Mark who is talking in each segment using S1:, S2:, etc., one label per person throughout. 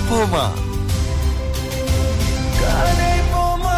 S1: போமா கதை போமா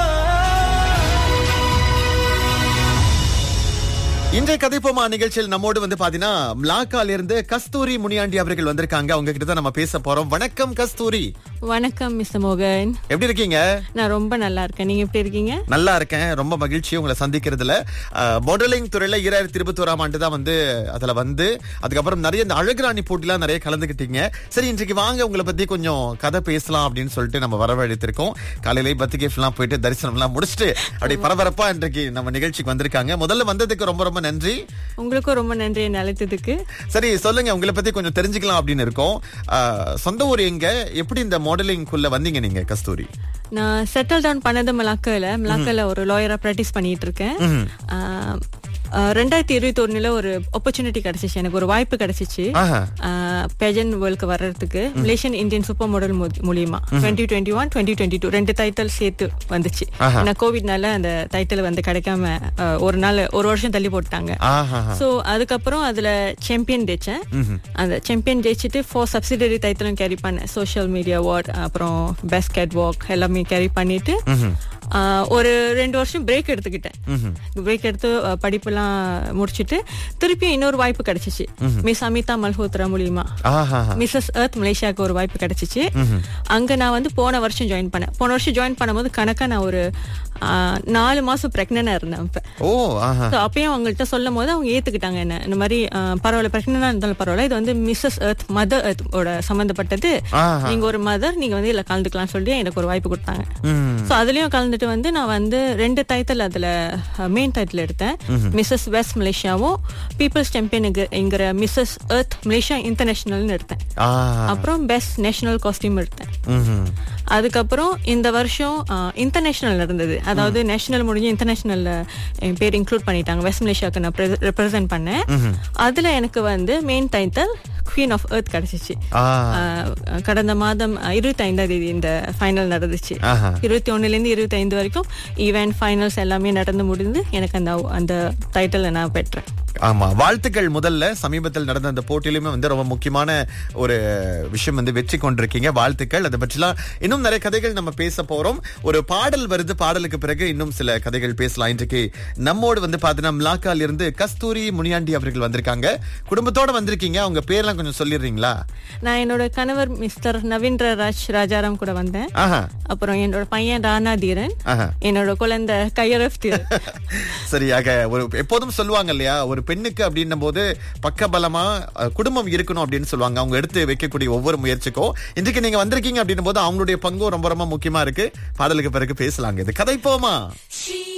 S1: இன்றைய கதைப்போமா நிகழ்ச்சியில் நம்மோடு வந்து பாத்தீங்கன்னா மிளாக்கால இருந்து கஸ்தூரி முனியாண்டி அவர்கள் வந்திருக்காங்க அவங்க கிட்ட தான் நம்ம பேச போறோம் வணக்கம் கஸ்தூரி
S2: வணக்கம் மிஸ்டர் மோகன்
S1: எப்படி இருக்கீங்க
S2: நான் ரொம்ப நல்லா இருக்கேன் நீங்க எப்படி இருக்கீங்க
S1: நல்லா இருக்கேன் ரொம்ப மகிழ்ச்சி உங்களை சந்திக்கிறதுல மாடலிங் துறையில இரண்டாயிரத்தி இருபத்தி ஓராம் ஆண்டு தான் வந்து அதுல வந்து அதுக்கப்புறம் நிறைய இந்த அழகுராணி போட்டிலாம் நிறைய கலந்துக்கிட்டீங்க சரி இன்றைக்கு வாங்க உங்களை பத்தி கொஞ்சம் கதை பேசலாம் அப்படின்னு சொல்லிட்டு நம்ம வரவழைத்திருக்கோம் காலையிலே பத்திரிகை எல்லாம் போயிட்டு தரிசனம் எல்லாம் முடிச்சுட்டு அப்படியே பரபரப்பா இன்றைக்கு நம்ம நிகழ்ச்சிக்கு வந்திருக்காங்க முதல்ல வந்ததுக்கு ரொம்ப ரொம்ப நன்றி
S2: உங்களுக்கும் ரொம்ப நன்றி என்னை அழைத்ததுக்கு
S1: சரி சொல்லுங்க உங்களை பத்தி கொஞ்சம் தெரிஞ்சுக்கலாம் அப்படின்னு இருக்கோம் அஹ், சொந்த ஊர் எங்க எப்படி இந்த மாடலிங்குள்ள வந்தீங்க நீங்க கஸ்தூரி
S2: நான் செட்டில் டவுன் பண்ணது மலாக்கால மலாக்கால ஒரு லாயரா ப்ராக்டிஸ் பண்ணிட்டு இருக்கேன் ஆஹ், ஆஹ், ரெண்டாயிரத்தி இருபத்தி ஒண்ணுல ஒரு ஆப்பர்ச்சுனிட்டி கிடைச்சிச்சு எனக்கு ஒரு வாய்ப்பு கிடைச்சிச்சு
S1: ஆஹா.
S2: பேஜன் வேர்ல்டுக்கு வர்றதுக்கு மலேசியன் இந்தியன் சூப்பர் மாடல் மூலியமா twenty twenty one twenty twenty two ரெண்டு டைட்டில் சேர்த்து வந்துச்சு ஏன்னா கோவிட்னால அந்த டைட்டில் வந்து கிடைக்காம ஆஹ், ஒரு நாள் ஒரு வருஷம் தள்ளி போட்டாங்க
S1: ஆஹா
S2: சோ அதுக்கப்புறம் அதுல சாம்பியன் ஜெயிச்சேன் அந்த சாம்பியன் ஜெயிச்சுட்டு ஃபோர் சப்சிடரி டைட்டிலும் கேரி பண்ணேன் சோஷியல் மீடியா அவார்ட் அப்புறம் பெஸ்ட் கேட் வாக் எல்லாமே கேரி பண்ணிட்டு ஆஹ், ஒரு ரெண்டு வருஷம் பிரேக் எடுத்துக்கிட்டேன் பிரேக் எடுத்து ஆஹ், படிப்பெல்லாம் முடிச்சிட்டு திருப்பியும் இன்னொரு வாய்ப்பு கிடைச்சிச்சு மிஸ் அமிதா மல்ஹோத்ரா மூலியமா
S1: ஆஹா
S2: மிஸ்ஸஸ் எர்த் மலேசியாவுக்கு ஒரு வாய்ப்பு கிடைச்சிச்சு அங்க நான் வந்து போன வருஷம் ஜாயின் பண்ணேன் போன வருஷம் ஜாயின் பண்ணும்போது கணக்கா நான் ஒரு ஆஹ், நாலு மாசம் பிரெக்னனா இருந்தேன் அப்ப
S1: ஓ ஆஹா
S2: So, அப்பயும் அவங்கள்ட்ட சொல்லும் போது அவங்க ஏத்துக்கிட்டாங்க என்ன இந்த மாதிரி ஆஹ், பரவாயில்ல பிரெக்னண்டா இருந்தாலும் பரவாயில்ல இது வந்து மிஸ்ஸஸ் எர்த் மதர் எர்த் ஓட சம்பந்தப்பட்டது
S1: ஆஹா.
S2: நீங்க ஒரு மதர் நீங்க வந்து இதுல கலந்துக்கலாம் சொல்லி எனக்கு ஒரு வாய்ப்பு கொடுத்தாங்க
S1: ம்.
S2: சோ அதுலயும் கலந்துட்டு வந்து நான் வந்து ரெண்டு டைட்டில் அதுல மெயின் டைட்டில் எடுத்தேன் மிஸ்ஸஸ் வெஸ்ட் மலேசியாவும் பீப்புள்ஸ் சாம்பியனுங்கிற மிஸ்ஸஸ் எர்த் மலேசியா இன்டர்நேஷனல்னு எடுத்தேன்
S1: ஆஹா
S2: அப்புறம் பெஸ்ட் நேஷனல் காஸ்டியூம் எடுத்தேன்
S1: ம்ஹும்.
S2: அதுக்கப்புறம் இந்த வருஷம் இன்டர்நேஷனல் இருந்தது அதாவது நேஷனல் முடிஞ்சு இன்டர்நேஷனல்ல என் பேர் இன்க்ளூட் பண்ணிட்டாங்க வெஸ்ட் மலேசியாவுக்கு நான் ரெப்ரசென்ட் பண்ணேன் அதுல எனக்கு வந்து main title queen of Earth கிடைச்சிச்சு
S1: ஆ
S2: ஆஹ் கடந்த மாதம் இருபத்தி ஐந்தாம் தேதி இந்த ஃபைனல் நடந்துச்சு
S1: ஆஹா.
S2: இருபத்தி ஒண்ணுல இருந்து இருபத்தி ஐந்து வரைக்கும் ஈவென்ட் ஃபைனல்ஸ் எல்லாமே நடந்து முடிந்து எனக்கு அந்த அந்த டைட்டிலை நான் பெற்றேன்
S1: ஆமா வாழ்த்துக்கள் முதல்ல சமீபத்தில் நடந்த அந்த போட்டியிலுமே வந்து ரொம்ப முக்கியமான ஒரு விஷயம் வந்து வெற்றி கொண்டிருக்கீங்க வாழ்த்துக்கள் அதை பற்றிலாம் இன்னும் நிறைய கதைகள் நம்ம பேச போறோம் ஒரு பாடல் வருது பாடலுக்கு பிறகு இன்னும் சில கதைகள் பேசலாம் இன்றைக்கு நம்மோடு வந்து பாத்தீங்கன்னா மிளாக்கால இருந்து கஸ்தூரி முனியாண்டி அவர்கள் வந்திருக்காங்க குடும்பத்தோட வந்திருக்கீங்க அவங்க பேர்லாம் கொஞ்சம் சொல்லிடுறீங்களா
S2: நான் என்னோட கணவர் மிஸ்டர் நவீந்திர ராஜ் ராஜாராம் கூட வந்தேன்
S1: ஆஹா
S2: அப்புறம் என்னோட பையன் ராணா தீரன்
S1: ஆஹா
S2: என்னோட குழந்தை கையரஃப் தீரன்
S1: சரியாக ஒரு எப்போதும் சொல்லுவாங்க இல்லையா ஒரு பெண்ணுக்கு அப்படின்னும் போது பக்கபலமா அஹ், குடும்பம் இருக்கணும் அப்படின்னு சொல்லுவாங்க அவங்க எடுத்து வைக்கக்கூடிய ஒவ்வொரு முயற்சிக்கும் இன்றைக்கு நீங்க வந்திருக்கீங்க அப்படின்னும் போது அவங்களுடைய பங்கும் ரொம்ப ரொம்ப முக்கியமா இருக்கு பாடலுக்கு பிறகு பேசலாங்க இது கதை போமா
S3: She